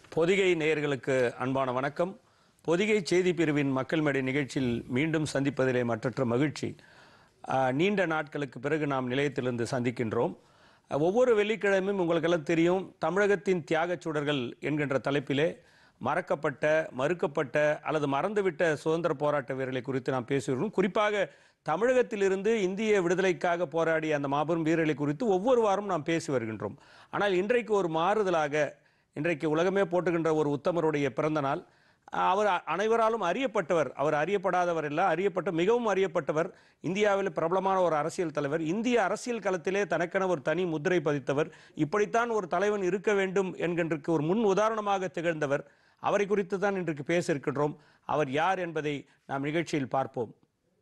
பொதிகை நேயர்களுக்கு அன்பான வணக்கம் பொதிகை செய்தி பிரிவின் மக்கள் மேடை நிகழ்ச்சியில் மீண்டும் சந்திப்பதிலே மற்றற்ற மகிழ்ச்சி ஆஹ், நீண்ட நாட்களுக்கு பிறகு நாம் நிலையத்திலிருந்து சந்திக்கின்றோம் அஹ், ஒவ்வொரு வெள்ளிக்கிழமையும் உங்களுக்கெல்லாம் தெரியும் தமிழகத்தின் தியாகச் சுடர்கள் என்கின்ற தலைப்பிலே மறக்கப்பட்ட மறுக்கப்பட்ட அல்லது மறந்துவிட்ட சுதந்திர போராட்ட வீரர்களை குறித்து நாம் பேசுகிறோம் குறிப்பாக தமிழகத்திலிருந்து இந்திய விடுதலைக்காக போராடிய அந்த மாபெரும் வீரர்களை குறித்து ஒவ்வொரு வாரம் நாம் பேசி வருகின்றோம் ஆனால் இன்றைக்கு ஒரு மாறுதலாக இன்றைக்கு உலகமே போட்டுகின்ற ஒரு உத்தமருடைய பிறந்த நாள் அவர் அ- அனைவராலும் அறியப்பட்டவர் அவர் அறியப்படாதவர் இல்ல அறியப்பட்ட மிகவும் அறியப்பட்டவர் இந்தியாவில் பிரபலமான ஒரு அரசியல் தலைவர் இந்திய அரசியல் களத்திலே தனக்கென ஒரு தனி முத்திரை பதித்தவர் இப்படித்தான் ஒரு தலைவன் இருக்க வேண்டும் என்கின்றக்கு ஒரு முன் உதாரணமாக திகழ்ந்தவர் அவரை குறித்து தான் இன்றைக்கு பேச இருக்கின்றோம் அவர் யார் என்பதை நாம் நிகழ்ச்சியில் பார்ப்போம்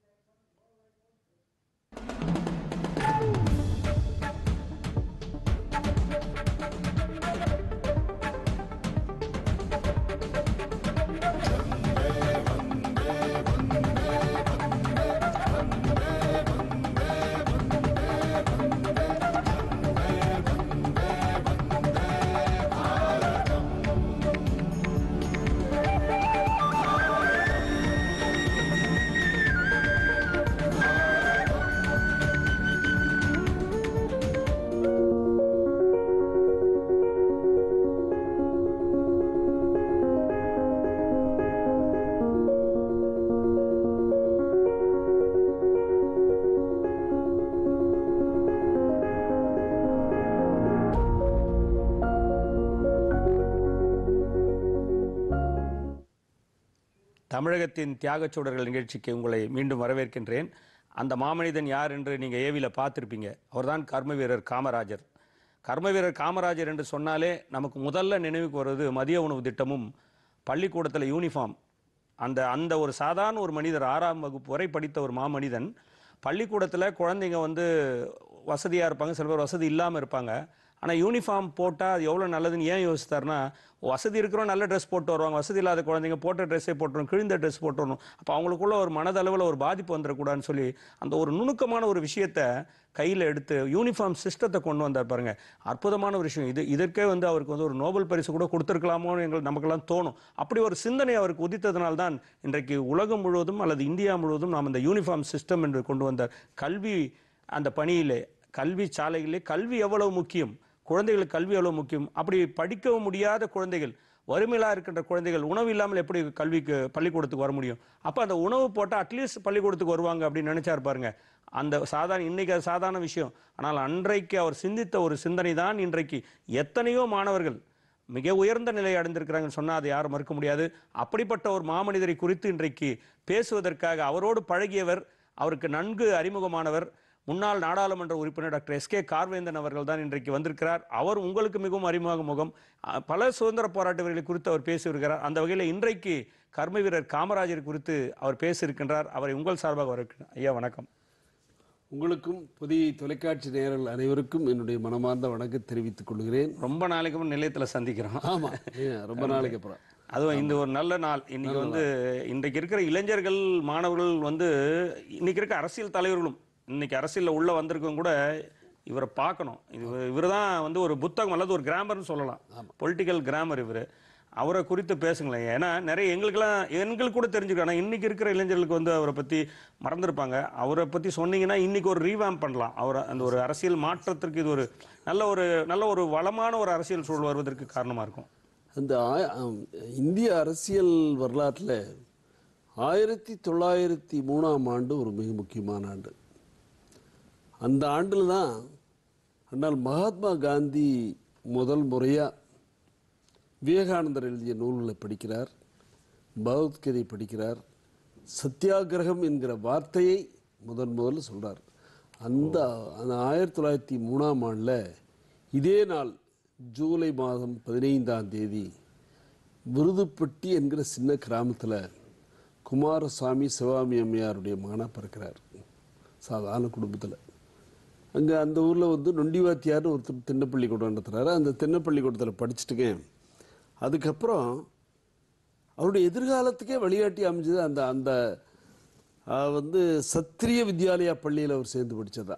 தமிழகத்தின் தியாகச் சுடர்கள் நிகழ்ச்சிக்கு உங்களை மீண்டும் வரவேற்கின்றேன் அந்த மாமனிதன் யார் என்று நீங்கள் ஏவியில் பார்த்துருப்பீங்க அவர்தான் கர்ம வீரர் காமராஜர் கர்ம வீரர் காமராஜர் என்று சொன்னாலே நமக்கு முதல்ல நினைவுக்கு வருவது மதிய உணவு திட்டமும் பள்ளிக்கூடத்தில் யூனிஃபார்ம் அந்த அந்த ஒரு சாதாரண ஒரு மனிதர் ஆறாம் வகுப்பு வரை படித்த ஒரு மாமனிதன் பள்ளிக்கூடத்தில் குழந்தைங்க வந்து வசதியாக இருப்பாங்க சில பேர் வசதி இல்லாமல் இருப்பாங்க ஆனால் யூனிஃபார்ம் போட்டால் அது எவ்வளோ நல்லதுன்னு ஏன் யோசித்தாருன்னா வசதி இருக்கிறோம் நல்ல ட்ரெஸ் போட்டு வருவாங்க வசதி இல்லாத குழந்தைங்க போட்ட ட்ரெஸ்ஸே போட்டுரும் கிழிந்த ட்ரெஸ் போட்டு வரணும் அப்போ அவங்களுக்குள்ள ஒரு மனதளவில் ஒரு பாதிப்பு வந்துடக்கூடாதுன்னு சொல்லி அந்த ஒரு நுணுக்கமான ஒரு விஷயத்தை கையில் எடுத்து யூனிஃபார்ம் சிஸ்டத்தை கொண்டு வந்தார் பாருங்க அற்புதமான ஒரு விஷயம் இது இதற்கே வந்து அவருக்கு வந்து ஒரு நோபல் பரிசு கூட கொடுத்துருக்கலாமோன்னு எங்கள் நமக்கெல்லாம் தோணும் அப்படி ஒரு சிந்தனை அவருக்கு உதித்ததனால் தான் இன்றைக்கு உலகம் முழுவதும் அல்லது இந்தியா முழுவதும் நாம் இந்த யூனிஃபார்ம் சிஸ்டம் என்று கொண்டு வந்தார் கல்வி அந்த பணியிலே கல்வி சாலையிலே கல்வி எவ்வளவு முக்கியம் குழந்தைகளுக்கு கல்வி எவ்வளவு முக்கியம் அப்படி படிக்கவும் முடியாத குழந்தைகள் வறுமையிலா இருக்கின்ற குழந்தைகள் உணவு இல்லாமல் எப்படி கல்விக்கு பள்ளிக்கூடத்துக்கு வர முடியும் அப்போ அந்த உணவு போட்டால் அட்லீஸ்ட் பள்ளிக்கூடத்துக்கு வருவாங்க அப்படின்னு நினைச்சாரு பாருங்க அந்த சாதாரண இன்னைக்கு அது சாதாரண விஷயம் ஆனால் அன்றைக்கு அவர் சிந்தித்த ஒரு சிந்தனை தான் இன்றைக்கு எத்தனையோ மாணவர்கள் மிக உயர்ந்த நிலை அடைந்திருக்கிறாங்கன்னு சொன்னால் அதை யாரும் மறுக்க முடியாது அப்படிப்பட்ட ஒரு மாமனிதரை குறித்து இன்றைக்கு பேசுவதற்காக அவரோடு பழகியவர் அவருக்கு நன்கு அறிமுகமானவர் முன்னாள் நாடாளுமன்ற உறுப்பினர் டாக்டர் எஸ் கே கார்வேந்தன் அவர்கள் தான் இன்றைக்கு வந்திருக்கிறார் அவர் உங்களுக்கு மிகவும் அறிமுக முகம் அஹ், பல சுதந்திர போராட்ட வீரர்களை குறித்து அவர் பேசியிருக்கிறார் அந்த வகையில் இன்றைக்கு கர்ம வீரர் காமராஜர் குறித்து அவர் பேசியிருக்கின்றார் அவரை உங்கள் சார்பாக வரவேற்கிறேன் ஐயா வணக்கம் உங்களுக்கும் புதிய தொலைக்காட்சி நேயர்கள் அனைவருக்கும் என்னுடைய மனமார்ந்த வணக்கம் தெரிவித்துக் கொள்கிறேன் ரொம்ப நாளைக்கு முன் நிலையத்தில் சந்திக்கிறோம் ஆமா ஏன், ரொம்ப நாளைக்கு அப்புறம் அதுவும் இந்த ஒரு நல்ல நாள் இன்னைக்கு வந்து இன்றைக்கு இருக்கிற இளைஞர்கள் மாணவர்கள் வந்து இன்னைக்கு இருக்க அரசியல் தலைவர்களும் இன்னைக்கு அரசியல்ல உள்ள வந்திருக்கவங்க கூட இவரை பார்க்கணும் இது இவர் தான் வந்து ஒரு புத்தகம் அல்லது ஒரு கிராமர்னு சொல்லலாம் பொலிட்டிக்கல் கிராமர் இவர் அவரை குறித்து பேசுங்களேன் ஏன்னா நிறைய எங்களுக்கெல்லாம் எங்களுக்கு கூட தெரிஞ்சுக்கணும் ஆனா இன்னைக்கு இருக்கிற இளைஞர்களுக்கு வந்து அவரை பத்தி மறந்துருப்பாங்க அவரை பத்தி சொன்னீங்கன்னா இன்னைக்கு ஒரு ரீவாம் பண்ணலாம் அவர் அந்த ஒரு அரசியல் மாற்றத்திற்கு இது ஒரு நல்ல ஒரு நல்ல ஒரு வளமான ஒரு அரசியல் சூழல் வருவதற்கு காரணமா இருக்கும் அந்த ஆய- ஆம், இந்திய அரசியல் வரலாற்றில் ஆயிரத்தி தொள்ளாயிரத்தி மூணாம் ஆண்டு ஒரு மிக முக்கியமான ஆண்டு அந்த ஆண்டில் தான் அண்ணால் மகாத்மா காந்தி முதல் முறையாக விவேகானந்தர் எழுதிய நூல்களை படிக்கிறார் பகவத்கீதை படிக்கிறார் சத்தியாகிரகம் என்கிற வார்த்தையை முதன் முதல்ல சொல்றார் அந்த அந்த ஆயிரத்தி தொள்ளாயிரத்தி மூணாம் ஆண்டில் இதே நாள் ஜூலை மாதம் பதினைந்தாம் தேதி விருதுப்பட்டி என்கிற சின்ன கிராமத்தில் குமாரசாமி சிவாமி அம்மையாருடைய மகனாக பிறக்கிறார் சாதாரண குடும்பத்தில் அங்கே அந்த ஊரில் வந்து நொண்டிவாத்தியார்னு ஒருத்தர் தென்னப்பள்ளிக்கூடம் நடத்துகிறாரு அந்த தென்னப்பள்ளிக்கூடத்தில் படிச்சுட்டுங்க அதுக்கப்புறம் அவருடைய எதிர்காலத்துக்கே வழிகாட்டி அமைஞ்சது அந்த அந்த ஆஹ், வந்து சத்திரிய வித்யாலயா பள்ளியில் அவர் சேர்ந்து படிச்சதா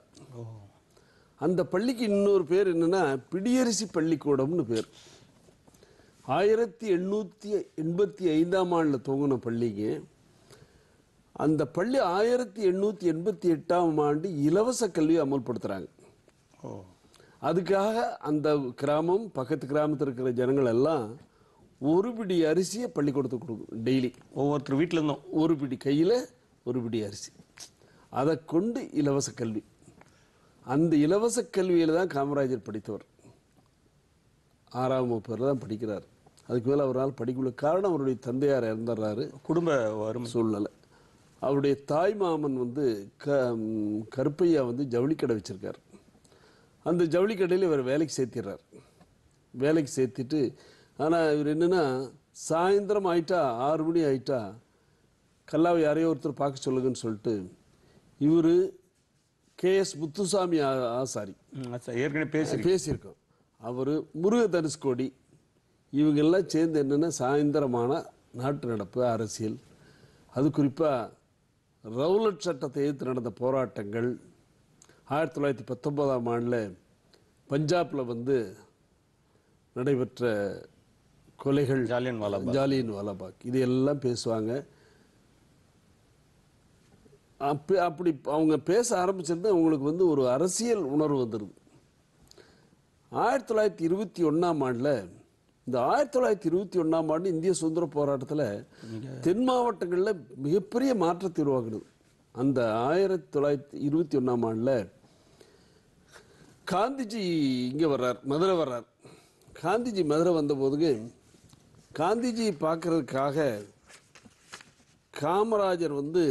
அந்த பள்ளிக்கு இன்னொரு பேர் என்னன்னா பிடியரிசி பள்ளிக்கூடம்னு பேர் ஆயிரத்தி எண்ணூற்றி எண்பத்தி ஐந்தாம் ஆண்டில் துவங்கின பள்ளிங்க அந்த பள்ளி ஆயிரத்தி எண்ணூற்றி எண்பத்தி எட்டாம் ஆண்டு இலவச கல்வியை அமல்படுத்துகிறாங்க ஓ அதுக்காக அந்த கிராமம் பக்கத்து கிராமத்தில் இருக்கிற ஜனங்கள் எல்லாம் ஒரு பிடி அரிசியை பள்ளிக்கூடத்துக்கு கொடுக்கும் டெய்லி ஒவ்வொருத்தர் வீட்டில் இருந்தும் ஒரு பிடி கையில் ஒரு பிடி அரிசி அதை கொண்டு இலவச கல்வி அந்த இலவச கல்வியில் தான் காமராஜர் படித்தவர் ஆறாம் வகுப்பில் தான் படிக்கிறார் அதுக்கு மேலே அவரால் படிக்கல காரணம் அவருடைய தந்தையார் இறந்துடுறாரு குடும்ப வறுமை சூழ்நிலை அவருடைய தாய் மாமன் வந்து க ம், கருப்பையா வந்து ஜவுளி கடை வச்சிருக்கார் அந்த ஜவுளி கடையில் இவர் வேலைக்கு சேர்த்திடுறார் வேலைக்கு சேர்த்திட்டு ஆனால் இவர் என்னன்னா சாயந்தரம் ஆயிட்டா ஆறு மணி ஆயிட்டா கல்லாவை யாரையோ ஒருத்தர் பார்க்க சொல்லுங்கன்னு சொல்லிட்டு இவர் கேஎஸ் முத்துசாமி ஆ- ஆசாரி ம், அது சரி. ஏற்கனவே பேசி பேசியிருக்கோம் அவர் முருக தனுஷ்கோடி இவங்கெல்லாம் சேர்ந்து என்னென்னா சாயந்தரமான நாட்டு நடப்பு அரசியல் அது குறிப்பாக ரவுலட் சட்டத்தை எதிர்த்து நடந்த போராட்டங்கள் ஆயிரத்தி தொள்ளாயிரத்தி பத்தொன்பதாம் ஆண்டில் பஞ்சாப்ல வந்து நடைபெற்ற கொலைகள் ஜாலியன் வாலாபாக் ஜாலியன் வாலாபாக் இது எல்லாம் பேசுவாங்க அப்படி அப்படி அவங்க பேச ஆரம்பிச்சிருந்தா அவங்களுக்கு வந்து ஒரு அரசியல் உணர்வு வந்துடுது ஆயிரத்தி தொள்ளாயிரத்தி இருபத்தி ஒன்றாம் ஆண்டில் இந்த ஆயிரத்தி தொள்ளாயிரத்தி இருபத்தி ஒன்றாம் ஆண்டு இந்திய சுதந்திர போராட்டத்தில் தென் மாவட்டங்களில் மிகப்பெரிய மாற்றத்தை உருவாக்குது அந்த ஆயிரத்தி தொள்ளாயிரத்தி இருபத்தி ஒன்றாம் ஆண்டில் காந்திஜி இங்கே வர்றார் மதுரை வர்றார் காந்திஜி மதுரை வந்தபோதுங்க காந்திஜி பார்க்கறதுக்காக காமராஜர் வந்து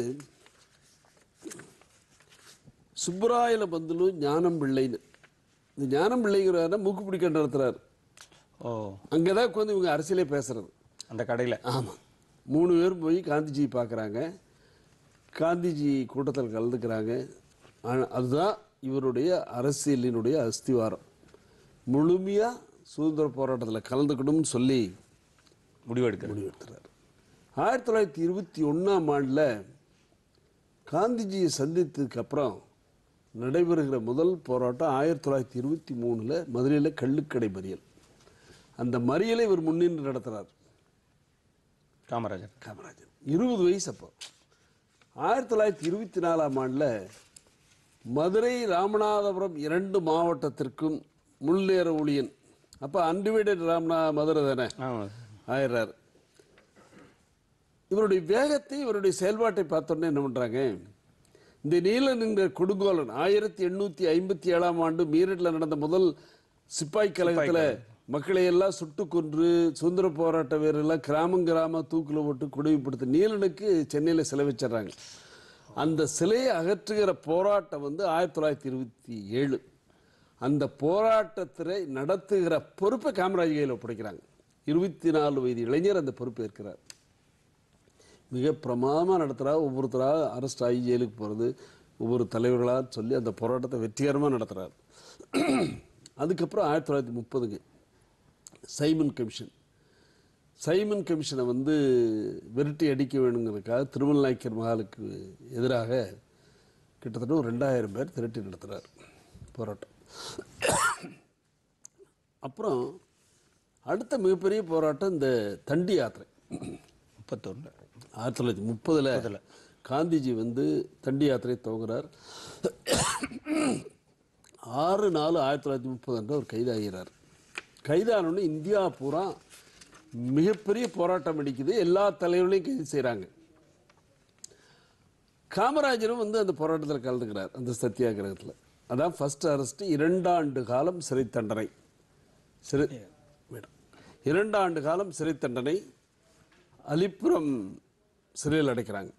சுப்பராயல பந்துலு ஞானம் பிள்ளைன்னு இந்த ஞானம் பிள்ளைங்கிறாருன்னா மூக்கு பிடிக்க நடத்துறாரு ஓ அங்கே தான் உட்காந்து இவங்க அரசியலே பேசுறது அந்த கடையில் ஆமாம் மூணு பேரும் போய் காந்திஜி பார்க்குறாங்க காந்திஜி கூட்டத்தில் கலந்துக்கிறாங்க ஆனா, அதுதான் இவருடைய அரசியலினுடைய அஸ்திவாரம் முழுமையாக சுதந்திர போராட்டத்தில் கலந்துக்கணும்னு சொல்லி முடிவெடுக்கிறது முடிவெடுத்துறாரு ஆயிரத்தி தொள்ளாயிரத்தி இருபத்தி ஒன்றாம் ஆண்டில் காந்திஜியை சந்தித்ததுக்கு அப்புறம் நடைபெறுகிற முதல் போராட்டம் ஆயிரத்தி தொள்ளாயிரத்தி இருபத்தி மூணில் மதுரையில் கள்ளுக்கடை மறியல் அந்த மறியலை இவர் முன்னின்று நடத்துகிறார் காமராஜர் காமராஜர் இருபது வயசு அப்போ ஆயிரத்தி தொள்ளாயிரத்தி இருபத்தி நாலாம் ஆண்டில் மதுரை ராமநாதபுரம் இரண்டு மாவட்டத்திற்கும் முன்னேற ஊழியன் அப்போ அன்டிவைடட் ராமநா மதுரை தானே ஆமாம் ஆயிடுறாரு இவருடைய வேகத்தை இவருடைய செயல்பாட்டை பார்த்தோன்னே என்ன பண்றாங்க இந்த நீல நின்ற கொடுங்கோலன் ஆயிரத்தி எண்ணூத்தி ஐம்பத்தி ஏழாம் ஆண்டு மீரட்ல நடந்த முதல் சிப்பாய் கழகத்துல மக்களை எல்லாம் சுட்டு கொன்று சுதந்திர போராட்ட வீரர்லாம் கிராமம் கிராம தூக்கில் போட்டு குடிமைப்படுத்த நீலனுக்கு சென்னையில சிலை வச்சிடுறாங்க அந்த சிலையை அகற்றுகிற போராட்டம் வந்து ஆயிரத்தி தொள்ளாயிரத்தி இருபத்தி ஏழு அந்த போராட்டத்தை நடத்துகிற பொறுப்பை காமராஜ் கையில் ஒப்படைக்கிறாங்க இருபத்தி நாலு வயது இளைஞர் அந்த பொறுப்பு ஏற்கிறார் மிக பிரமாதமாக நடத்துகிறா ஒவ்வொருத்தராக அரெஸ்ட் ஆகி ஜெயிலுக்கு போகிறது ஒவ்வொரு தலைவர்களாக சொல்லி அந்த போராட்டத்தை வெற்றிகரமாக நடத்துகிறார் அதுக்கப்புறம் ஆயிரத்தி தொள்ளாயிரத்தி முப்பதுங்க சைமன் கமிஷன் சைமன் கமிஷனை வந்து விரட்டி அடிக்க வேணுங்கிறதுக்காக திருமல் நாயக்கர் மகாலுக்கு எதிராக கிட்டத்தட்ட ஒரு ரெண்டாயிரம் பேர் திரட்டி நடத்துகிறார் போராட்டம் அப்புறம் அடுத்த மிகப்பெரிய போராட்டம் இந்த தண்டி யாத்திரை முப்பத்தொன்று ஆயிரத்தி தொள்ளாயிரத்தி முப்பதில் காந்திஜி வந்து தண்டி யாத்திரை துவங்குறார் ஆறு நாலு ஆயிரத்தி தொள்ளாயிரத்தி முப்பது அன்று அவர் கைதாகிறார் கைதானோடனே இந்தியா பூரா மிகப்பெரிய போராட்டம் அடிக்குது எல்லா தலைவர்களையும் கைது செய்கிறாங்க காமராஜரும் வந்து அந்த போராட்டத்தில் கலந்துக்கிறார் அந்த சத்தியாகிரகத்தில் அதான் ஃபர்ஸ்ட் அரெஸ்ட் இரண்டாண்டு காலம் சிறை தண்டனை சிறை மேடம் இரண்டாண்டு காலம் சிறை தண்டனை அலிப்புரம் சிறையில் அடைக்கிறாங்க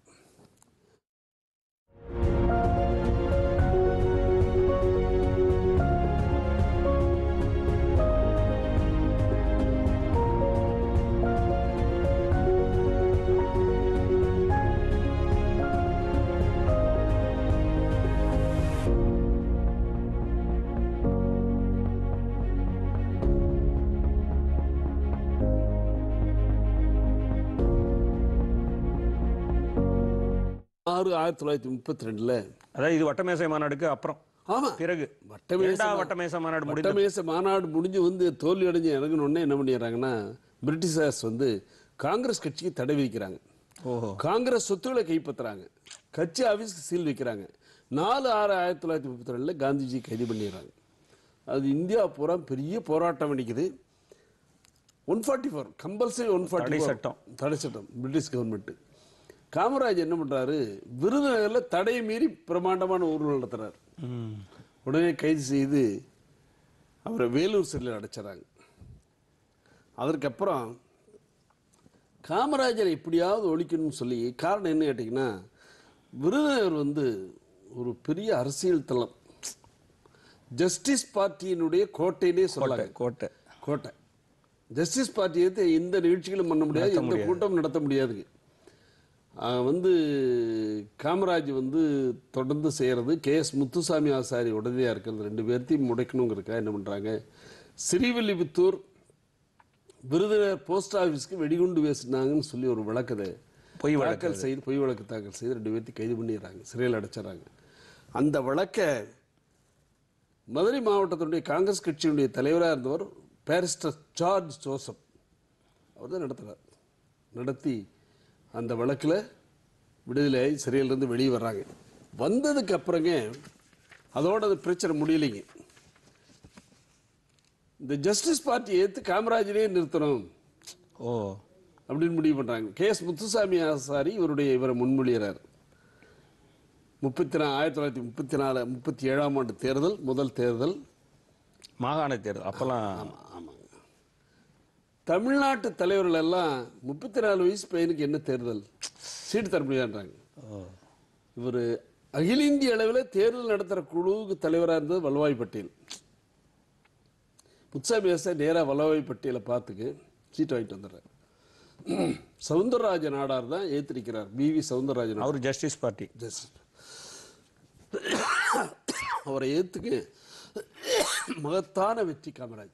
ஆறு ஆயிரத்தி தொள்ளாயிரத்தி முப்பத்தி ரெண்டுல அதாவது இது வட்டமேசை மாநாடுக்கு அப்புறம் ஆமா பிறகு வட்டமேச இரண்டாம் வட்டமேசை மாநாடு முடிந்த வட்டமேச மாநாடு முடிஞ்சு வந்து தோல்வி அடைஞ்சு இறங்கணுன்னே என்ன பண்ணிடுறாங்கன்னா பிரிட்டிஷர்ஸ் வந்து காங்கிரஸ் கட்சிக்கு தடை விதிக்கிறாங்க ஓஹோ காங்கிரஸ் சொத்துக்களை கைப்பற்றுறாங்க கட்சி ஆஃபீஸ்க்கு சீல் வைக்கிறாங்க நாலு ஆறு ஆயிரத்தி தொள்ளாயிரத்தி முப்பத்தி ரெண்டில் காந்திஜி கைது பண்ணிடுறாங்க அது இந்தியா பூரா பெரிய போராட்டம் அடிக்குது one forty four compulsory one தடை ஃபார்ட்டி சட்டம். தடை சட்டம் பிரிட்டிஷ் கவர்மெண்ட் காமராஜ் என்ன பண்றாரு விருதுநகர்ல தடையை மீறி பிரமாண்டமான ஊர்வலம் நடத்துறாரு ம் உடனே கைது செய்து அவரை வேலூர் சிறையில் அடைச்சிடறாங்க அதற்கப்புறம் காமராஜரை எப்படியாவது ஒழிக்கணும்னு சொல்லி காரணம் என்ன கேட்டிங்கன்னா விருதுநகர் வந்து ஒரு பெரிய அரசியல் தளம் ஜஸ்டிஸ் பார்ட்டியினுடைய கோட்டையிலே கோட்டை சொல்லலாம் கோட்டை கோட்டை ஜஸ்டிஸ் பார்ட்டியை எந்த நிகழ்ச்சிகளும் பண்ண முடியாது எந்த கூட்டம் நடத்த முடியாதுங்க ஆஹ் வந்து காமராஜ் வந்து தொடர்ந்து செய்கிறது கே எஸ் முத்துசாமி ஆசாரி உடனடியாக இருக்கிறது ரெண்டு பேர்த்தையும் முடைக்கணுங்கிறதுக்காக என்ன பண்ணுறாங்க ஸ்ரீவில்லிபுத்தூர் விருதுநகர் போஸ்ட் ஆஃபீஸ்க்கு வெடிகுண்டு வீசினாங்கன்னு சொல்லி ஒரு வழக்கதை பொய் வழக்கு தாக்கல் செய்து பொய் வழக்கு தாக்கல் செய்து ரெண்டு பேர்த்தையும் கைது பண்ணிடுறாங்க சிறையில் அடைச்சிடறாங்க அந்த வழக்கை மதுரை மாவட்டத்தினுடைய காங்கிரஸ் கட்சியினுடைய தலைவராக இருந்தவர் பாரிஸ்டர் ஜார்ஜ் ஜோசப் அவர் தான் நடத்துகிறார் நடத்தி அந்த வழக்கில் விடுதலை சிறையிலிருந்து வெளியே வர்றாங்க வந்ததுக்கு அப்புறங்க அதோட அந்த பிரச்சனை முடியலைங்க இந்த ஜஸ்டிஸ் பார்ட்டி ஏற்று காமராஜரே நிறுத்தணும் ஓ அப்படின்னு முடிவு பண்றாங்க கே எஸ் முத்துசாமி ஆசாரி இவருடைய இவரை முன்மொழிகிறார் முப்பத்தி நா ஆயிரத்தி தொள்ளாயிரத்தி முப்பத்தி நாலு முப்பத்தி ஏழாம் ஆண்டு தேர்தல் முதல் தேர்தல் மாகாண தேர்தல் அப்பெல்லாம் ஆமாங்க தமிழ்நாட்டு தலைவர்கள் எல்லாம் முப்பத்தி நாலு வயசு பையனுக்கு என்ன தேர்தல் சீட்டு தர முடியாதுன்றாங்க ஓ இவர் அகில இந்திய அளவில் தேர்தல் நடத்துகிற குழுவுக்கு தலைவராக இருந்தது வல்லபாய் பட்டேல் முத்துசாமி ஆசாரி நேராக வல்லபாய் பட்டேலை பார்த்துக்கு சீட்டு வாங்கிட்டு வந்துடுறாரு சவுந்தரராஜ நாடார் தான் ஏத்திருக்கிறார் பிவி சவுந்தரராஜ நாடார் அவர் ஜஸ்டிஸ் பார்ட்டி ஜஸ்டிஸ் அவரை ஏத்துக்கு மகத்தான வெற்றி காமராஜ்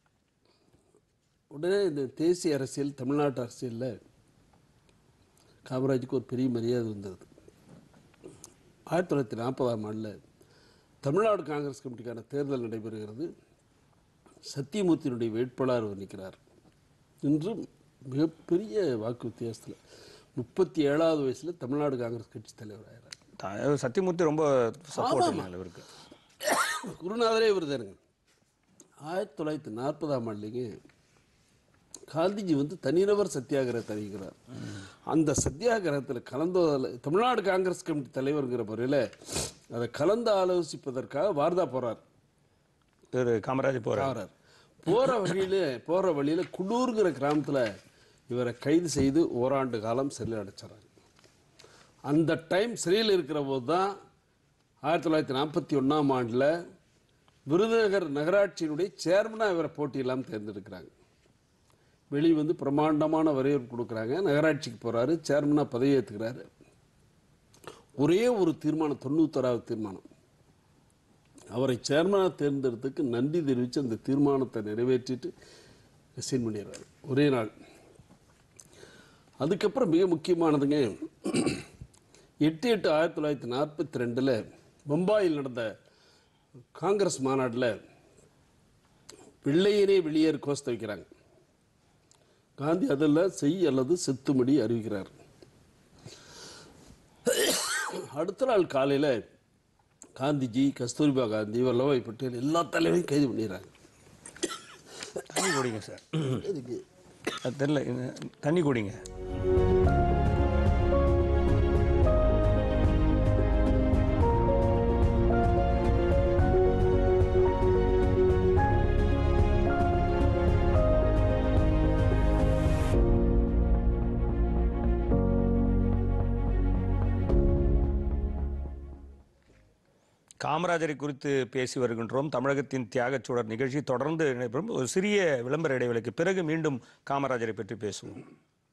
உடனே இந்த தேசிய அரசியல் தமிழ்நாட்டு அரசியலில் காமராஜுக்கு ஒரு பெரிய மரியாதை வந்தது ஆயிரத்தி தொள்ளாயிரத்தி நாற்பதாம் ஆண்டில் தமிழ்நாடு காங்கிரஸ் கமிட்டிக்கான தேர்தல் நடைபெறுகிறது சத்தியமூர்த்தியினுடைய வேட்பாளர் அவர் நிற்கிறார் இன்று மிகப்பெரிய வாக்கு வித்தியாசத்தில் முப்பத்தி ஏழாவது வயசில் தமிழ்நாடு காங்கிரஸ் கட்சி தலைவராகிறார் த- சத்தியமூர்த்தி ரொம்ப சப்போர்ட் இவருக்கு குருநாதரே இவர் தானுங்க ஆயிரத்தி தொள்ளாயிரத்தி நாற்பதாம் ஆண்டுலேங்க காந்திஜி வந்து தனிநபர் சத்தியாகிரகத்தை அறிவிக்கிறார் அந்த சத்தியாகிரகத்தில் கலந்ததில் தமிழ்நாடு காங்கிரஸ் கமிட்டி தலைவருங்கிற முறையில் அதை கலந்து ஆலோசிப்பதற்காக வார்தா போறார் இவர் காமராஜ் போறார் போறார் போற வழியில போற வழியில குடூருங்கிற கிராமத்துல இவரை கைது செய்து ஓராண்டு காலம் சிறையில் அடைச்சாங்க அந்த டைம் சிறையில் இருக்கிற போது தான் ஆயிரத்தி தொள்ளாயிரத்தி நாற்பத்தி ஒன்றாம் ஆண்டில் விருதுநகர் நகராட்சியினுடைய சேர்மனாக இவரை போட்டியில்லாமல் தேர்ந்தெடுக்கிறாங்க வெளியே வந்து பிரமாண்டமான வரவேற்பு கொடுக்குறாங்க நகராட்சிக்கு போறாரு சேர்மனாக பதவி ஏற்றுக்கிறாரு ஒரே ஒரு தீர்மானம் தொண்ணூத்தோராவது தீர்மானம் அவரை சேர்மனாக தேர்ந்தெடுத்துக்கு நன்றி தெரிவித்து அந்த தீர்மானத்தை நிறைவேற்றிட்டு ரிசைன் பண்ணிடுறாரு ஒரே நாள் அதுக்கப்புறம் மிக முக்கியமானதுங்க எட்டு எட்டு ஆயிரத்தி தொள்ளாயிரத்தி நாற்பத்தி ரெண்டில் பம்பாயில் நடந்த காங்கிரஸ் மாநாட்டில் வெள்ளையனே வெளியேறு கோஸ்த வைக்கிறாங்க காந்தி அதில் செய் அல்லது செத்துமடி அறிவிக்கிறார் அடுத்த நாள் காலையில் காந்திஜி கஸ்தூரிபா காந்தி வல்லபாய் பட்டேல் எல்லா தலைவரையும் கைது பண்ணிடுறாங்க தண்ணி குடிங்க சார் இதுக்கு அது தெரியல இது- தண்ணி குடிங்க காமராஜரை குறித்து பேசி வருகின்றோம் தமிழகத்தின் தியாகச் சுடர் நிகழ்ச்சி தொடர்ந்து நடைபெறும் ஒரு சிறிய விளம்பர இடைவேளைக்கு பிறகு மீண்டும் காமராஜரை பற்றி பேசுவோம்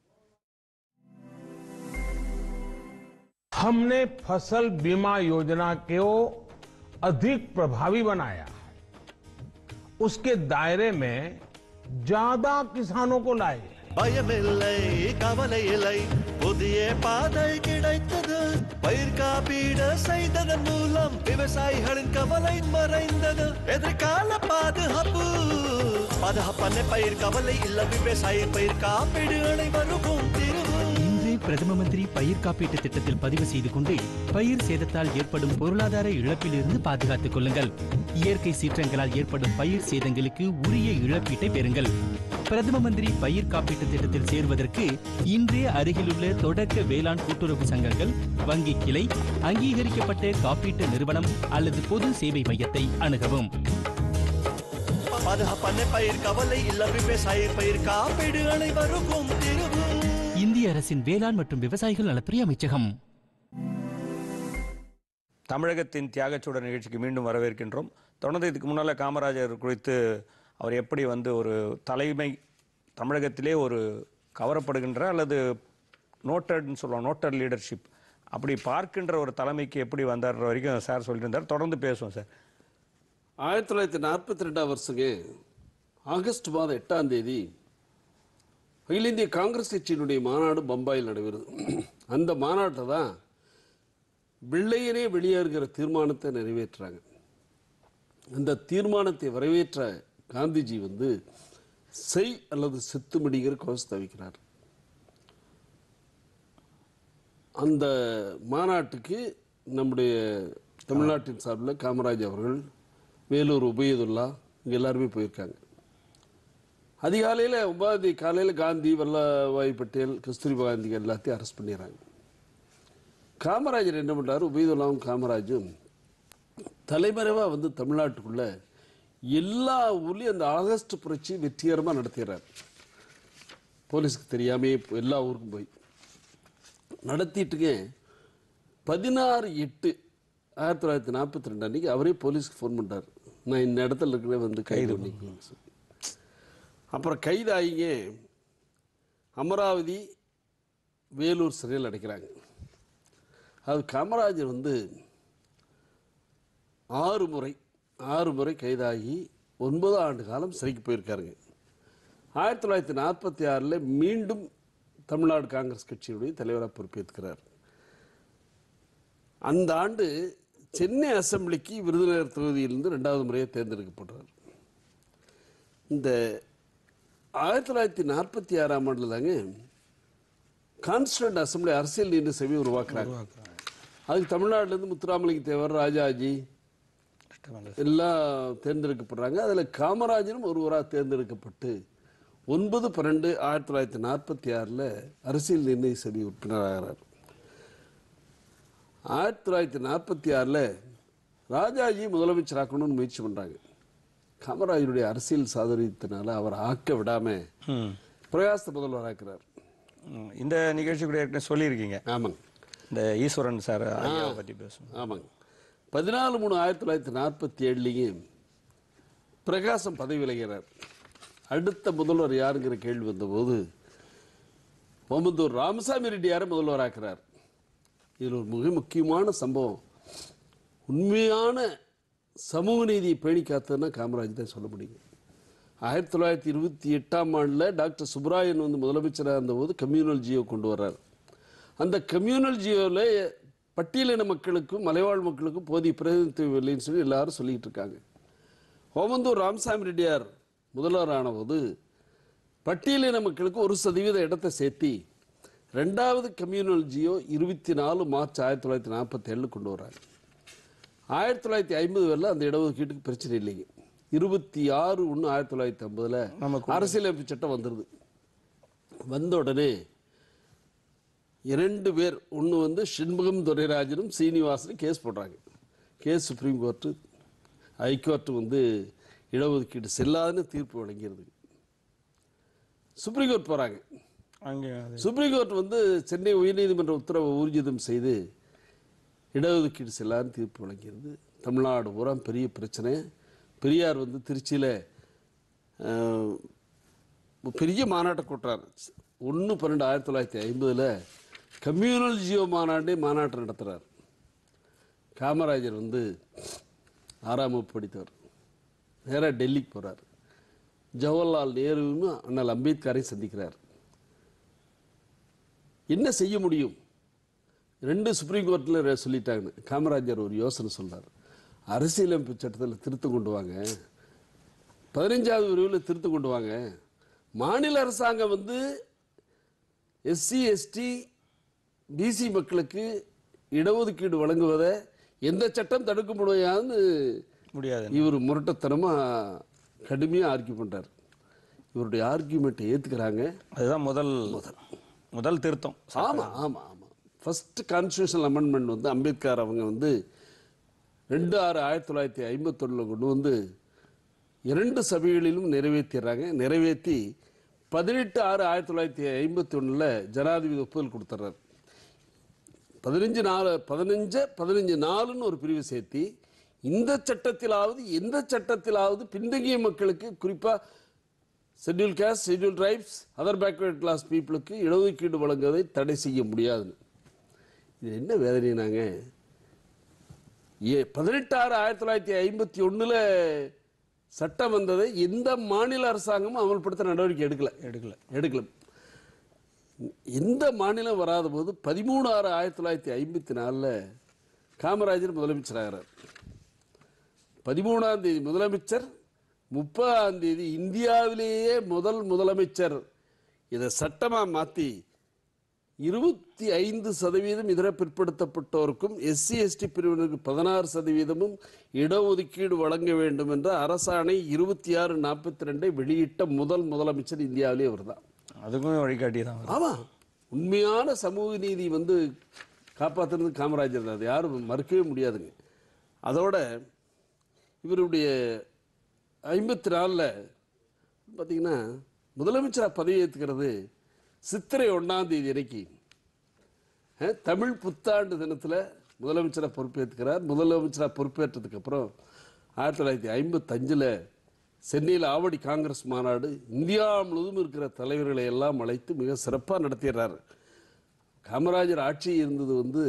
हमने फसल बीमा योजना को अधिक प्रभावी बनाया उसके दायरे में ज्यादा किसानों को लाए பயமில்லை கவலை இல்லை புதிய பாதை கிடைத்தது பயிர் காப்பீடு செய்ததன் மூலம் விவசாயிகளின் கவலை மறைந்தது எதிர்கால பாதுகாப்பு பாதுகாப்பான பயிர் கவலை இல்ல விவசாய பயிர் காப்பீடு அனைவருக்கும் திருவும் இன்றே பிரதம மந்திரி பயிர் காப்பீட்டு திட்டத்தில் பதிவு செய்து கொண்டு பயிர் சேதத்தால் ஏற்படும் பொருளாதார இழப்பிலிருந்து பாதுகாத்துக் கொள்ளுங்கள் இயற்கை சீற்றங்களால் ஏற்படும் பயிர் சேதங்களுக்கு உரிய இழப்பீட்டை பெறுங்கள் பிரதம மந்திரி பயிர் காப்பீட்டு திட்டத்தில் சேர்வதற்கு இன்றே அருகிலுள்ள தொடக்க வேளாண் கூட்டுறவு சங்கங்கள் வங்கி கிளை அங்கீகரிக்கப்பட்ட காப்பீட்டு நிறுவனம் அல்லது பொது சேவை மையத்தை அணுகவும் பாதுகாப்பான பயிர் கவலை இல்ல விவசாய பயிர் காப்பீடு அனைவருக்கும் திருவும் இந்திய அரசின் வேளாண் மற்றும் விவசாயிகள் நலத்துறை அமைச்சகம் தமிழகத்தின் தியாகச்சூட நிகழ்ச்சிக்கு மீண்டும் வரவேற்கின்றோம் தொடர்ந்து இதுக்கு முன்னால் காமராஜர் குறித்து அவர் எப்படி வந்து ஒரு தலைமை தமிழகத்திலே ஒரு கவரப்படுகின்ற அல்லது நோட்டட்னு சொல்லுவோம் நோட்டட் லீடர்ஷிப் அப்படி பார்க்கின்ற ஒரு தலைமைக்கு எப்படி வந்தார் வரைக்கும் சார் சொல்லியிருந்தார் தொடர்ந்து பேசுவோம் சார் ஆயிரத்தி தொள்ளாயிரத்தி நாற்பத்தி ரெண்டாம் வருஷங்க ஆகஸ்ட் மாதம் எட்டாம் தேதி அகில இந்திய காங்கிரஸ் கட்சியினுடைய மாநாடு பம்பாயில் நடைபெறுது அந்த மாநாட்டை தான் வெள்ளையனே வெளியேறுகிற தீர்மானத்தை நிறைவேற்றுறாங்க அந்த தீர்மானத்தை வரவேற்ற காந்திஜி வந்து செய் அல்லது செத்துமடிங்கிற கோஷத்தை வைக்கிறார் அந்த மாநாட்டுக்கு நம்முடைய தமிழ்நாட்டின் சார்பில் காமராஜ் அவர்கள் வேலூர் உபயதுல்லா இங்கே எல்லாருமே போயிருக்காங்க அதிகாலையில் ஒன்பதாம் காலையில் காந்தி வல்லபாய் பட்டேல் கஸ்தூரிபா காந்தி எல்லாத்தையும் அரெஸ்ட் பண்ணிடுறாங்க காமராஜர் என்ன பண்ணுறாரு உபயதுல்லாவும் காமராஜும் தலைமறைவாக வந்து தமிழ்நாட்டுக்குள்ள எல்லா ஊர்லேயும் அந்த ஆகஸ்ட் புரட்சி வெற்றிகரமாக நடத்திடுறார் போலீஸ்க்கு தெரியாமே எல்லா ஊருக்கும் போய் நடத்திட்டுங்க பதினாறு எட்டு ஆயிரத்தி தொள்ளாயிரத்தி நாற்பத்தி ரெண்டு அன்னைக்கு அவரே போலீஸ்க்கு ஃபோன் பண்ணுறார் நான் இந்த இடத்துல இருக்கிற வந்து கைது பண்ணிக்கோங்க சொல்லி அப்புறம் கைதாகிங்க அமராவதி வேலூர் சிறையில் அடைக்கிறாங்க அது காமராஜர் வந்து ஆறு முறை ஆறு முறை கைதாகி ஒன்பது ஆண்டு காலம் சிறைக்கு போயிருக்காருங்க ஆயிரத்தி தொள்ளாயிரத்தி நாற்பத்தி ஆறில் மீண்டும் தமிழ்நாடு காங்கிரஸ் கட்சியுடைய தலைவராக பொறுப்பேற்கிறார் அந்த ஆண்டு சென்னை அசெம்பிளிக்கு விருதுநகர் தொகுதியிலிருந்து ரெண்டாவது முறையாக தேர்ந்தெடுக்கப்படுறார் இந்த ஆயிரத்தி தொள்ளாயிரத்தி நாற்பத்தி ஆறாம் ஆண்டில் தாங்க கான்ஸ்டன்ட் அசெம்பிளி அரசியல் நீண்ட சபையை உருவாக்குறாங்க அதுக்கு தமிழ்நாட்டிலேருந்து முத்துராமலிங்க தேவர் ராஜாஜி எல்லாம் தேர்ந்தெடுக்கப்படுறாங்க அதில் காமராஜரும் ஒருவராக தேர்ந்தெடுக்கப்பட்டு ஒன்பது பன்னெண்டு ஆயிரத்தி தொள்ளாயிரத்தி நாற்பத்தி ஆறில் அரசியல் நிர்ணய சபை உறுப்பினராகிறார் ஆயிரத்தி தொள்ளாயிரத்தி நாற்பத்தி ஆறில் ராஜாஜி முதலமைச்சராக்கணும்னு முயற்சி பண்ணுறாங்க காமராஜருடைய அரசியல் சாதனத்தினால அவர் ஆக்க விடாமல் பிரகாச முதல்வராக்கிறார் ம், இந்த நிகழ்ச்சி கூட ஏற்கனவே சொல்லியிருக்கீங்க ஆமாங்க இந்த ஈஸ்வரன் சார் ஐயாவை பற்றி பேசுவோம் ஆமாங்க பதினாலு மூணு ஆயிரத்தி தொள்ளாயிரத்தி நாற்பத்தி ஏழுலேயும் பிரகாசம் பதவி விலகிறார் அடுத்த முதல்வர் யாருங்கிற கேள்வி வந்தபோது ஓமந்தூர் ராமசாமி ரெட்டியாரை முதல்வராக்குறார் இதில் ஒரு மிக முக்கியமான சம்பவம் உண்மையான சமூக நீதியை பேணி காத்ததுன்னா காமராஜ் தான் சொல்ல முடியும் ஆயிரத்தி தொள்ளாயிரத்தி இருபத்தி எட்டாம் ஆண்டில் டாக்டர் சுப்ராயன் வந்து முதலமைச்சராக இருந்தபோது கம்யூனல் ஜியோ கொண்டு வர்றார் அந்த கம்யூனல் ஜியோவில் பட்டியலின மக்களுக்கும் மலைவாழ் மக்களுக்கும் போதிய பிரதிநிதித்துவம் இல்லைன்னு சொல்லி எல்லாரும் சொல்லிட்டு இருக்காங்க ஓமந்தூர் ராமசாமி ரெட்டியார் முதல்வர் ஆனபோது பட்டியலின மக்களுக்கு ஒரு சதவீத இடத்தை சேர்த்தி ரெண்டாவது கம்யூனல் ஜியோ இருபத்தி நாலு மார்ச் ஆயிரத்தி தொள்ளாயிரத்தி நாற்பத்தி ஏழில் கொண்டு வர்றாங்க ஆயிரத்தி தொள்ளாயிரத்தி ஐம்பது வரையில் அந்த இடஒதுக்கீட்டுக்கு பிரச்சனை இல்லைங்க இருபத்தி ஆறு ஒன்று ஆயிரத்தி தொள்ளாயிரத்தி ஐம்பதில் அரசியலமைப்பு சட்டம் வந்துடுது வந்த உடனே இரண்டு பேர் ஒன்று வந்து ஷண்முகம் துரைராஜனும் சீனிவாசனும் கேஸ் போடுறாங்க கேஸ் சுப்ரீம் கோர்ட்டு ஹைகோர்ட்டு வந்து இடஒதுக்கீடு செல்லாதுன்னு தீர்ப்பு வழங்கிடுது சுப்ரீம் கோர்ட் போகிறாங்க அங்கே சுப்ரீம் கோர்ட் வந்து சென்னை உயர்நீதிமன்ற உத்தரவை ஊர்ஜிதம் செய்து இடஒதுக்கீடு செல்லான்னு தீர்ப்பு வழங்கியிருது தமிழ்நாடு பூரா பெரிய பிரச்சனை பெரியார் வந்து திருச்சியில் பெரிய மாநாட்டை கூட்டுறார் ஒன்று பன்னெண்டு ஆயிரத்தி தொள்ளாயிரத்தி ஐம்பதில் கம்யூனல் ஜியோ மாநாட்டே மாநாட்டை நடத்துகிறார் காமராஜர் வந்து ஆறாம் வகுப்பு படித்தவர் நேராக டெல்லிக்கு போகிறார் ஜவஹர்லால் நேருவும் அண்ணல் அம்பேத்கரையும் சந்திக்கிறார் என்ன செய்ய முடியும் ரெண்டு சுப்ரீம் கோர்ட்டில் சொல்லிட்டாங்கன்னு காமராஜர் ஒரு யோசனை சொல்றார் அரசியலமைப்பு சட்டத்தில் திருத்தம் கொண்டு வாங்க பதினஞ்சாவது விரிவில் திருத்தம் கொண்டு வாங்க மாநில அரசாங்கம் வந்து எஸ்சி எஸ்டி பிசி மக்களுக்கு இடஒதுக்கீடு வழங்குவதை எந்த சட்டம் தடுக்க முடியாதுன்னு முடியாது இவர் முரட்டத்தனமா கடுமையா ஆர்கியூ பண்றாரு இவருடைய ஆர்கியூமெண்ட்டை ஏத்துக்கிறாங்க அதுதான் முதல் முதல் திருத்தம் ஆமா ஆமா ஆமா ஃபர்ஸ்ட் கான்ஸ்டியூஷனல் அமெண்ட்மெண்ட் வந்து அம்பேத்கர் அவங்க வந்து ரெண்டு ஆறு ஆயிரத்தி தொள்ளாயிரத்தி ஐம்பத்தொன்னில் கொண்டு வந்து இரண்டு சபைகளிலும் நிறைவேற்றிடுறாங்க நிறைவேற்றி பதினெட்டு ஆறு ஆயிரத்தி தொள்ளாயிரத்தி ஐம்பத்தி ஒன்றில் ஜனாதிபதி ஒப்புதல் கொடுத்துட்றாரு பதினஞ்சு நாலு பதினஞ்சு பதினஞ்சு நாலுன்னு ஒரு பிரிவு சேர்த்தி இந்த சட்டத்திலாவது எந்த சட்டத்திலாவது பின்தங்கிய மக்களுக்கு குறிப்பாக schedule caste schedule tribes other backward class பீப்புளுக்கு இடஒதுக்கீடு வழங்குவதை தடை செய்ய முடியாதுன்னு இது என்ன வேதனைனாங்க ஏ பதினெட்டு ஆறு ஆயிரத்தி தொள்ளாயிரத்தி ஐம்பத்தி ஒன்றில் சட்டம் வந்ததை எந்த மாநில அரசாங்கமும் அமல்படுத்த நடவடிக்கை எடுக்கல எடுக்கல எடுக்கல எந்த மாநிலம் வராத போது பதிமூணு ஆறு ஆயிரத்தி தொள்ளாயிரத்தி ஐம்பத்தி நாலில் காமராஜர் முதலமைச்சர் ஆகிறார் பதிமூணாம் தேதி முதலமைச்சர் முப்பதாம் தேதி இந்தியாவிலேயே முதல் முதலமைச்சர் இதை சட்டமா மாத்தி இருபத்தி ஐந்து சதவீதம் இதர பிற்படுத்தப்பட்டோருக்கும் எஸ்சி எஸ்டி பிரிவினருக்கு பதினாறு சதவீதமும் இடஒதுக்கீடு வழங்க வேண்டும் என்ற அரசாணை இருபத்தி ஆறு நாற்பத்தி ரெண்டை வெளியிட்ட முதல் முதலமைச்சர் இந்தியாவிலே அவர்தான் அதுக்கும் வழிகாட்டி தான் ஆமா உண்மையான சமூக நீதி வந்து காப்பாத்துறது காமராஜர் தான் அது யாரும் மறுக்கவே முடியாதுங்க அதோட இவருடைய ஐம்பத்தி நாலில் பார்த்தீங்கன்னா முதலமைச்சராக பதவி ஏற்றுக்கிறது சித்திரை ஒன்றாம் தேதி அன்னைக்கு அஹ், தமிழ் புத்தாண்டு தினத்தில் முதலமைச்சராக பொறுப்பேற்றுக்கிறார் முதலமைச்சராக பொறுப்பேற்றதுக்கு அப்புறம் ஆயிரத்தி தொள்ளாயிரத்தி ஐம்பத்தஞ்சில் சென்னையில் ஆவடி காங்கிரஸ் மாநாடு இந்தியா முழுவதும் இருக்கிற தலைவர்களை எல்லாம் அழைத்து மிக சிறப்பாக நடத்திடுறாரு காமராஜர் ஆட்சி இருந்தது வந்து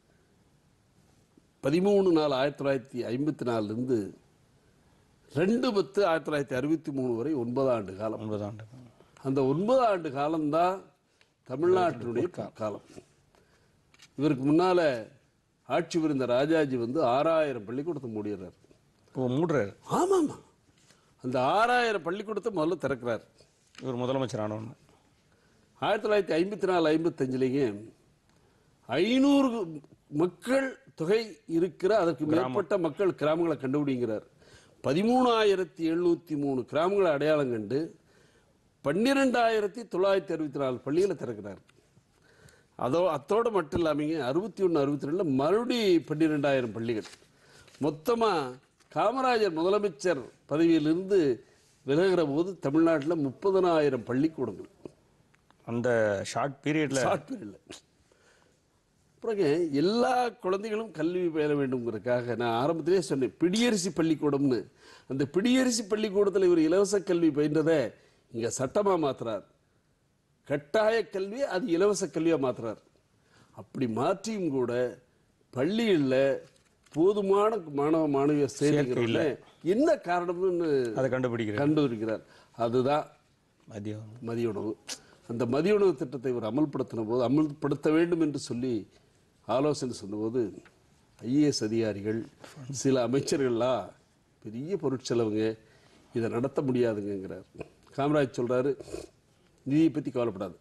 பதிமூணு நாலு ஆயிரத்தி தொள்ளாயிரத்தி ஐம்பத்தி நாலுலேருந்து ரெண்டு பத்து ஆயிரத்தி தொள்ளாயிரத்தி அறுபத்தி மூணு வரை ஒன்பது ஆண்டு காலம் ஒன்பது ஆண்டு அந்த ஒன்பது ஆண்டு காலம்தான் தமிழ்நாட்டினுடைய காலம் இவருக்கு முன்னால ஆட்சி புரிந்த ராஜாஜி வந்து ஆறாயிரம் பள்ளிக்கூடத்தை மூடிடுறார் இப்போ மூடுறாரு ஆமாமா அந்த ஆறாயிரம் பள்ளிக்கூடத்தை முதல்ல திறக்கிறார் இவர் முதலமைச்சர் ஆனவொன்னு ஆயிரத்தி தொள்ளாயிரத்தி ஐம்பத்தி நாலு ஐம்பத்தஞ்சுலேயே ஐநூறு மக்கள் தொகை இருக்கிற அதற்கு மேற்பட்ட மக்கள் கிராமங்களை கண்டுபிடிங்கிறார் பதிமூணாயிரத்தி எழுநூத்தி மூணு கிராமங்களை அடையாளம் கண்டு பன்னிரெண்டாயிரத்தி தொள்ளாயிரத்தி அறுபத்தி நாலு பள்ளிகளை திறக்கிறார் அதோ அத்தோடு மட்டும் இல்லாமங்க அறுபத்தி ஒன்று அறுபத்தி ரெண்டில் மறுபடி பன்னிரெண்டாயிரம் பள்ளிகள் மொத்தமாக காமராஜர் முதலமைச்சர் பதவியிலிருந்து விலகிற போது தமிழ்நாட்டில் முப்பதனாயிரம் பள்ளிக்கூடங்கள் அந்த ஷார்ட் பீரியட்ல ஷார்ட் பீரியட்ல அப்புறங்க எல்லா குழந்தைகளும் கல்வி பயில வேண்டும்ங்கிறதுக்காக நான் ஆரம்பத்திலே சொன்னேன் பிடியரிசி பள்ளிக்கூடம்னு அந்த பிடியரிசி பள்ளிக்கூடத்தில் இவர் இலவச கல்வி பயின்றதை இங்க சட்டமா மாத்துறார் கட்டாய கல்வி அது இலவச கல்வியா மாத்துறார் அப்படி மாற்றியும் கூட பள்ளிகளில் போதுமான மாணவ மாணவியர் சேர்க்கையில் என்ன காரணம்னு அதை கண்டுபிடிக்கிறார் கண்டுபிடிக்கிறார் அதுதான் மதியம் மதிய உணவு அந்த மதிய உணவு திட்டத்தை இவர் அமல்படுத்தின போது அமல்படுத்த வேண்டும் என்று சொல்லி ஆலோசனை சொன்னபோது ஐஏஎஸ் அதிகாரிகள் சில அமைச்சர்கள்லாம் பெரிய பொருட்செலவுங்க இதை நடத்த முடியாதுங்கிறார் காமராஜ் சொல்றாரு நிதியை பற்றி கவலைப்படாது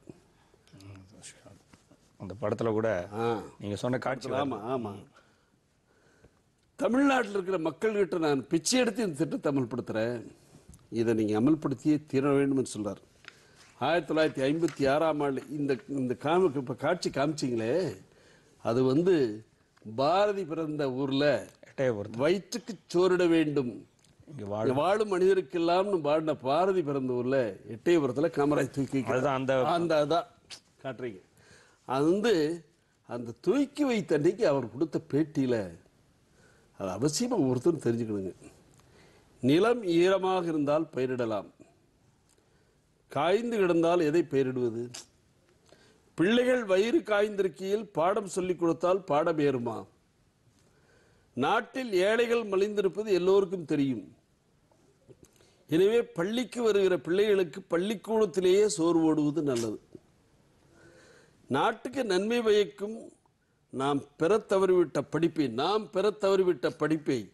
அந்த படத்துல கூட ஆ நீங்க சொன்ன காட்சி ஆமா ஆமா தமிழ்நாட்டில் இருக்கிற மக்கள்கிட்ட நான் பிச்சை எடுத்து இந்த திட்டத்தை அமல்படுத்துறேன் இதை நீங்க அமல்படுத்தியே தீர வேண்டும் என்று சொல்றார் ஆயிரத்தி தொள்ளாயிரத்தி ஐம்பத்தி ஆறாம் ஆண்டு இந்த இந்த காம இப்போ காட்சி காமிச்சிங்களே அது வந்து பாரதி பிறந்த ஊர்ல எட்டயபுரத்து வயிற்றுக்கு சோறிட வேண்டும் இங்க வாழ வாழும் மனிதருக்கெல்லாம்னு பாடின பாரதி பிறந்த ஊர்ல எட்டயபுரத்துல காமராஜ் தூக்கி வைக்கிறார். அதுதான் அந்த அந்த அதான் காட்டுறீங்க அது வந்து அந்த தூக்கி வைத்த அன்னைக்கு அவர் கொடுத்த பேட்டியில அது அவசியமா ஒருத்தரும் தெரிஞ்சுக்கணுங்க நிலம் ஈரமாக இருந்தால் பயிரிடலாம் காய்ந்து கிடந்தால் எதை பயிரிடுவது பிள்ளைகள் வயிறு காய்ந்திருக்கையில் பாடம் சொல்லிக் கொடுத்தால் பாடம் ஏறுமா நாட்டில் ஏழைகள் மலிந்திருப்பது எல்லோருக்கும் தெரியும் எனவே பள்ளிக்கு வருகிற பிள்ளைகளுக்கு பள்ளிக்கூடத்திலேயே சோறு ஓடுவது நல்லது நாட்டுக்கு நன்மை பயக்கும் நாம் பெறத் தவறிவிட்ட படிப்பை நாம் பெறத் தவறிவிட்ட படிப்பை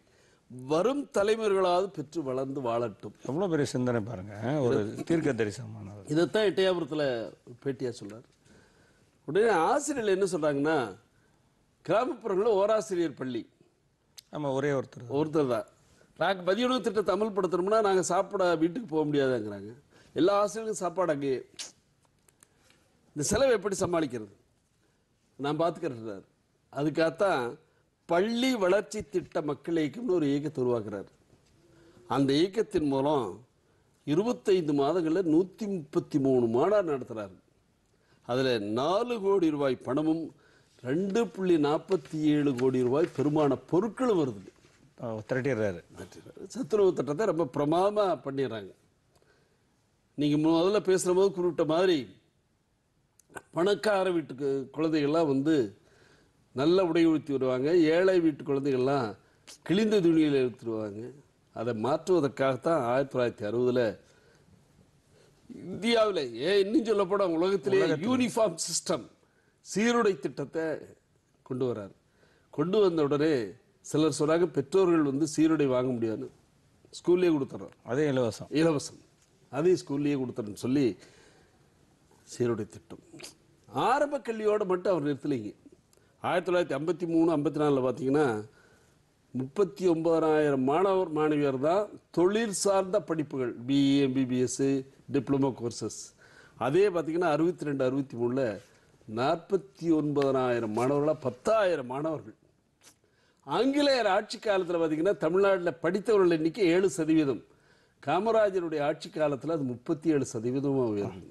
வரும் தலைமுறைகளாவது பெற்று வளர்ந்து வாழட்டும் எவ்வளோ பெரிய சிந்தனை பாருங்க ஒரு தீர்க்க தரிசனமானவர் இதைத்தான் எட்டயாபுரத்தில் பேட்டியாக சொல்றார் உடனே ஆசிரியர்கள் என்ன சொல்றாங்கன்னா கிராமப்புறங்களில் ஓராசிரியர் பள்ளி ஆமாம் ஒரே ஒருத்தர் தான். ஒருத்தர் தான் நாங்கள் மதிய உணவு திட்டத்தை அமல்படுத்தணும்னா நாங்கள் சாப்பிட வீட்டுக்கு போக முடியாதுங்கிறாங்க எல்லா ஆசிரியர்களுக்கும் சாப்பாடு அங்கேயே இந்த செலவை எப்படி சமாளிக்கிறது நான் பார்த்துக்கிறேன் அதுக்காகத்தான் பள்ளி வளர்ச்சி திட்ட மக்கள் இயக்கம்னு ஒரு இயக்கத்தை உருவாக்குறார் அந்த இயக்கத்தின் மூலம் இருபத்தைந்து மாதங்களில் நூற்றி முப்பத்தி மூணு மாநாடு நடத்துகிறார் அதில் நாலு கோடி ரூபாய் பணமும் ரெண்டு புள்ளி நாற்பத்தி ஏழு கோடி ரூபாய் பெருமான பொருட்களும் வருது அஹ் திரட்டிடுறாரு சத்துணவு திட்டத்தை ரொம்ப பிரமாதமாக பண்ணிடுறாங்க நீங்கள் முதல்ல பேசுகிற போது குறிப்பிட்ட மாதிரி பணக்கார வீட்டுக்கு குழந்தைகள்லாம் வந்து நல்ல உடை உடுத்தி வருவாங்க ஏழை வீட்டு குழந்தைகள்லாம் கிழிந்த துணியில் எடுத்துருவாங்க அதை மாற்றுவதற்காகத்தான் ஆயிரத்தி தொள்ளாயிரத்தி அறுபதுல இந்தியாவில் ஏன் இன்னும் சொல்ல போனா உலகத்திலே யூனிஃபார்ம் சிஸ்டம் சீருடை திட்டத்தை கொண்டு வரார் கொண்டு வந்த உடனே சிலர் சொல்றாங்க பெற்றோர்கள் வந்து சீருடை வாங்க முடியாதுன்னு ஸ்கூல்லேயே கொடுத்துட்றோம் அதே இலவசம் இலவசம் அதையும் ஸ்கூல்லேயே கொடுத்துறேன்னு சொல்லி சீருடை திட்டம் ஆரம்ப கல்வியோட மட்டும் அவர் நிறுத்தலைங்க ஆயிரத்தி தொள்ளாயிரத்தி ஐம்பத்தி மூணு ஐம்பத்தி நாலில் பார்த்தீங்கன்னா முப்பத்தி ஒன்பதாயிரம் மாணவர் மாணவியர் தான் தொழில் சார்ந்த படிப்புகள் பிஇ எம்பிபிஎஸ் டிப்ளமோ கோர்சஸ் அதே பார்த்தீங்கன்னா அறுபத்தி ரெண்டு அறுபத்தி மூணில் நாற்பத்தி ஒன்பதாயிரம் மாணவர்களாக பத்தாயிரம் மாணவர்கள் ஆங்கிலேயர் ஆட்சி காலத்தில் பார்த்தீங்கன்னா தமிழ்நாட்டில் படித்தவர்கள் எண்ணிக்கை ஏழு சதவீதம் காமராஜருடைய ஆட்சி காலத்தில் அது முப்பத்தி ஏழு சதவீதமாக உயர்ந்தது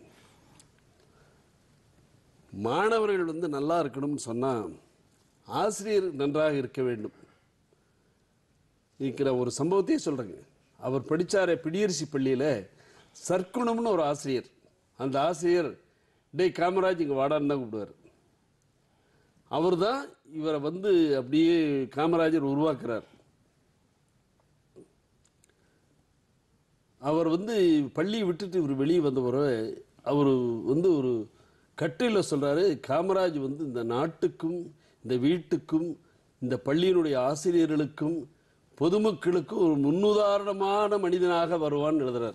மாணவர்கள் வந்து நல்லா இருக்கணும்னு சொன்னால் ஆசிரியர் நன்றாக இருக்க வேண்டும் இருக்கிற ஒரு சம்பவத்தையே சொல்கிறேங்க அவர் படித்தாரே பிடியரிசி பள்ளியில் சர்க்குணம்னு ஒரு ஆசிரியர் அந்த ஆசிரியர் டேய் காமராஜ் இங்கே வாடான்னு தான் கூப்பிடுவார் அவர் தான் இவரை வந்து அப்படியே காமராஜர் உருவாக்குறார் அவர் வந்து பள்ளியை விட்டுட்டு இவர் வெளியே வந்த பிறகு அவர் வந்து ஒரு கட்டுரையில் சொல்றாரு காமராஜ் வந்து இந்த நாட்டுக்கும் இந்த வீட்டுக்கும் இந்த பள்ளியினுடைய ஆசிரியர்களுக்கும் பொதுமக்களுக்கும் ஒரு முன்னுதாரணமான மனிதனாக வருவான்னு எழுதுறார்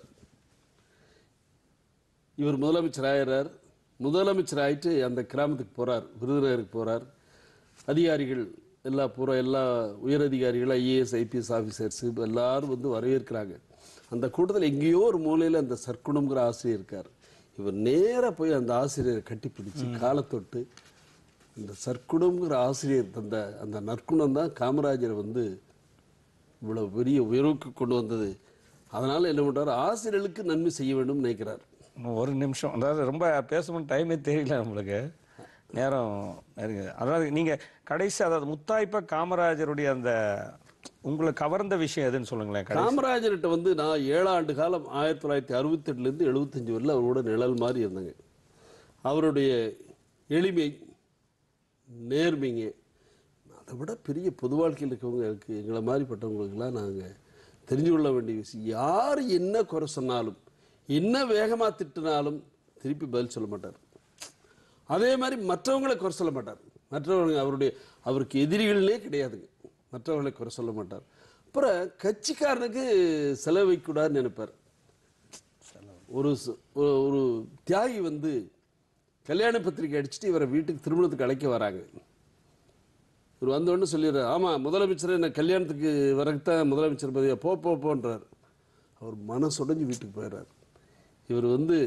இவர் முதலமைச்சர் ஆயிடுறார் முதலமைச்சர் ஆயிட்டு அந்த கிராமத்துக்கு போறார் விருதுநகருக்கு போறார் அதிகாரிகள் எல்லா பூரா எல்லா உயரதிகாரிகள் ஐஏஎஸ் ஐபிஎஸ் ஆஃபீஸர்ஸ் எல்லாரும் வந்து வரவேற்கிறாங்க அந்த கூட்டத்தில் எங்கேயோ ஒரு மூலையில் அந்த சர்க்குணம்ங்கிற ஆசிரியர் இருக்கார் இவர் நேராக போய் அந்த ஆசிரியரை கட்டிப்பிடிச்சு காலத்தொட்டு இந்த சர்க்குணம்ங்கிற ஆசிரியர் தந்த அந்த நற்குணம் தான் காமராஜரை வந்து இவ்வளவு பெரிய உயர்வுக்கு கொண்டு வந்தது அதனால என்ன பண்றாரு ஆசிரியர்களுக்கு நன்மை செய்ய வேண்டும் நினைக்கிறார் இன்னும் ஒரு நிமிஷம் அதாவது ரொம்ப பேசணும்னு டைமே தெரியல நம்மளுக்கு நேரம் நெருங்குது. அதாவது நீங்கள் கடைசி அதாவது முத்தாய்ப்பா காமராஜருடைய அந்த உங்களை கவர்ந்த விஷயம் எதுன்னு சொல்லுங்களேன் கடைசி காமராஜர்கிட்ட வந்து நான் ஏழாண்டு காலம் ஆயிரத்தி தொள்ளாயிரத்தி அறுபத்தெட்டுலேருந்து எழுபத்தஞ்சு வரல அவரோட நிழல் மாதிரி இருந்தேங்க அவருடைய எளிமை நேர்மைங்க அதை விட பெரிய பொது வாழ்க்கையில் இருக்கவங்களுக்கு எங்களை மாதிரிப்பட்டவங்களுக்கெல்லாம் நாங்கள் தெரிஞ்சு கொள்ள வேண்டிய விஷயம் யார் என்ன குறை சொன்னாலும் என்ன வேகமாக திட்டினாலும் திருப்பி பதில் சொல்ல மாட்டார் அதே மாதிரி மற்றவங்களை குறை சொல்ல மாட்டார் மற்றவங்க அவருடைய அவருக்கு எதிரிகளே கிடையாதுங்க மற்றவர்களை குறை சொல்ல மாட்டார் அப்புறம் கட்சிக்காரனுக்கு செலவு வைக்கக்கூடாதுன்னு நினைப்பார் ஒரு ச- ஒரு- ஒரு தியாகி வந்து கல்யாண பத்திரிக்கை அடிச்சுட்டு இவரை வீட்டுக்கு திருமணத்துக்கு அழைக்க வராங்க இவர் வந்தோடனே சொல்லிடுறாரு ஆமாம் முதலமைச்சர் என்ன கல்யாணத்துக்கு வரக்குத்தான் முதலமைச்சர் பதவியா போ போ போன்றார் அவர் மனசுடைஞ்சு வீட்டுக்கு போயிடுறார் இவர் வந்து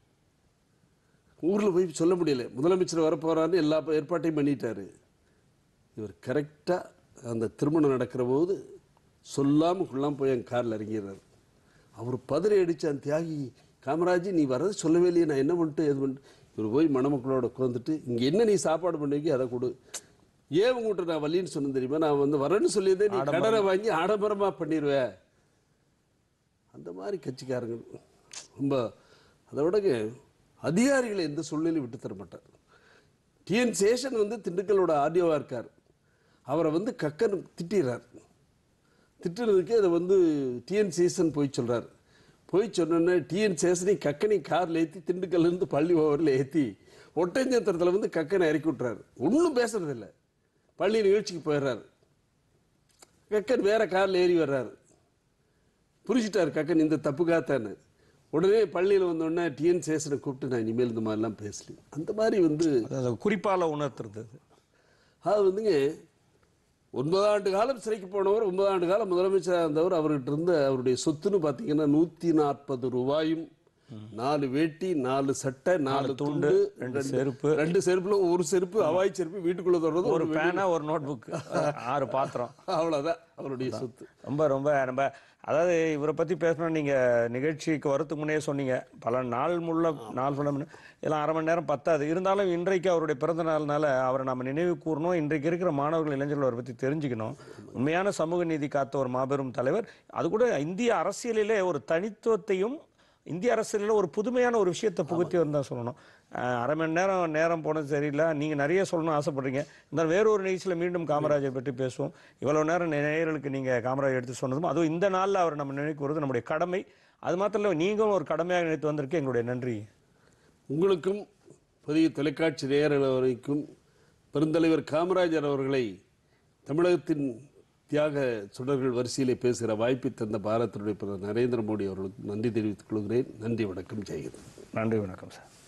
ஊரில் போய் சொல்ல முடியல முதலமைச்சர் வரப்போறான்னு எல்லா ஏற்பாட்டையும் பண்ணிட்டாரு இவர் கரெக்டாக அந்த திருமணம் நடக்கிற போது சொல்லாமல் கொள்ளாமல் போய் என் காரில் இறங்கிடுறாரு அவர் பதறி அடிச்ச அந்த தியாகி காமராஜ் நீ வர்றது சொல்லவே இல்லையே நான் என்ன பண்ணிட்டு எது பண்ணிட்டு இவர் போய் மணமக்களோட உட்காந்துட்டு இங்கே என்ன நீ சாப்பாடு பண்ணுவீங்க அதை கொடு ஏன் உங்கள்கிட்ட நான் வள்ளின்னு சொன்னேன் தெரியுமா நான் வந்து வரேன்னு சொல்லியதே நீ கடனை வாங்கி ஆடம்பரமாக பண்ணிடுவேன் அந்த மாதிரி கட்சிக்காரங்க ரொம்ப அதை விடங்க அதிகாரிகளை எந்த சூழ்நிலையும் விட்டு தர மாட்டார் டிஎன் சேஷன் வந்து திண்டுக்கலோட ஆடியோவாக இருக்கார் அவரை வந்து கக்கன் திட்டிடுறார் திட்டுறதுக்கு அதை வந்து டிஎன் சேஷன் போய் சொல்றார் போய் சொன்னோன்னே டிஎன் சேஷனை கக்கனை காரில் ஏற்றி திண்டுக்கல்லேருந்து பள்ளி ஓவரில் ஏற்றி ஒட்டஞ்சத்திரத்தில் வந்து கக்கனை இறக்கி விட்டுறாரு ஒன்றும் பேசுறதில்ல பள்ளி நிகழ்ச்சிக்கு போயிடுறாரு கக்கன் வேற காரில் ஏறி வர்றாரு புரிஞ்சுட்டாரு கக்கன் இந்த தப்புக்காத்தான்னு உடனே பள்ளியில் வந்தோடனே டிஎன் சேசனை கூப்பிட்டு நான் இனிமேல் இந்த மாதிரிலாம் பேசல அந்த மாதிரி வந்து அதாவது குறிப்பால உணர்த்துறது அது. அது வந்துங்க ஒன்பதாண்டு காலம் சிறைக்கு போனவர் ஒன்பதாண்டு காலம் முதலமைச்சராக இருந்தவர் அவர்கிட்ட இருந்த அவருடைய சொத்துன்னு பார்த்தீங்கன்னா நூற்றி நாற்பது ரூபாயும் நாலு வேட்டி நாலு சட்டை நாலு துண்டு, துண்டு ரெண்டு செருப்பு. ரெண்டு செருப்புல ஒரு செருப்பு ஹவாய் செருப்பு வீட்டுக்குள்ள தொடர்றது ஒரு பேனா ஒரு நோட் புக் ஆறு பாத்திரம் அவ்வளவுதான் அவருடைய சொத்து ரொம்ப ரொம்ப நம்ம அதாவது இவரை பத்தி பேசணும் நீங்க நிகழ்ச்சிக்கு வரதுக்கு முன்னே சொன்னீங்க பல நாள் முள்ள நாள் சொல்ல முன்ன- இதெல்லாம் அரை மணி நேரம் பத்தாது இருந்தாலும் இன்றைக்கு அவருடைய பிறந்த நாள்னால அவரை நம்ம நினைவு கூறணும் இன்றைக்கு இருக்கிற மாணவர்கள் இளைஞர்கள் அவரை பத்தி தெரிஞ்சுக்கணும் உண்மையான சமூக நீதி காத்த ஒரு மாபெரும் தலைவர் அது கூட இந்திய அரசியலிலே ஒரு தனித்துவத்தையும் இந்திய அரசியலில் ஒரு புதுமையான ஒரு விஷயத்தை புகுத்தி வந்தா சொல்லணும் அஹ் அரை மணி நேரம் நேரம் போனது சரியில்லை நீங்க நிறைய சொல்லணும்னு ஆசைப்படுறீங்க இந்த வேற ஒரு நிகழ்ச்சியில் மீண்டும் காமராஜர் பற்றி பேசுவோம் இவ்வளவு நேரம் நேயர்களுக்கு நீங்க காமராஜர் எடுத்து சொன்னதும் அதுவும் இந்த நாள்ல அவர் நம்ம நினைவு கூறுவது நம்முடைய கடமை அது மாத்திரம் இல்லை நீங்களும் ஒரு கடமையாக நினைத்து வந்திருக்கு எங்களுடைய நன்றி உங்களுக்கும் புதிய தொலைக்காட்சி நேயர்கள் வரைக்கும் பெருந்தலைவர் காமராஜர் அவர்களை தமிழகத்தின் தியாக சுடர்கள் வரிசையிலே பேசுகிற வாய்ப்பை தந்த பாரதத்தினுடைய பிரதமர் நரேந்திர மோடி அவர்களுக்கு நன்றி தெரிவித்துக் கொள்கிறேன் நன்றி வணக்கம் ஜெயகன் நன்றி வணக்கம் சார்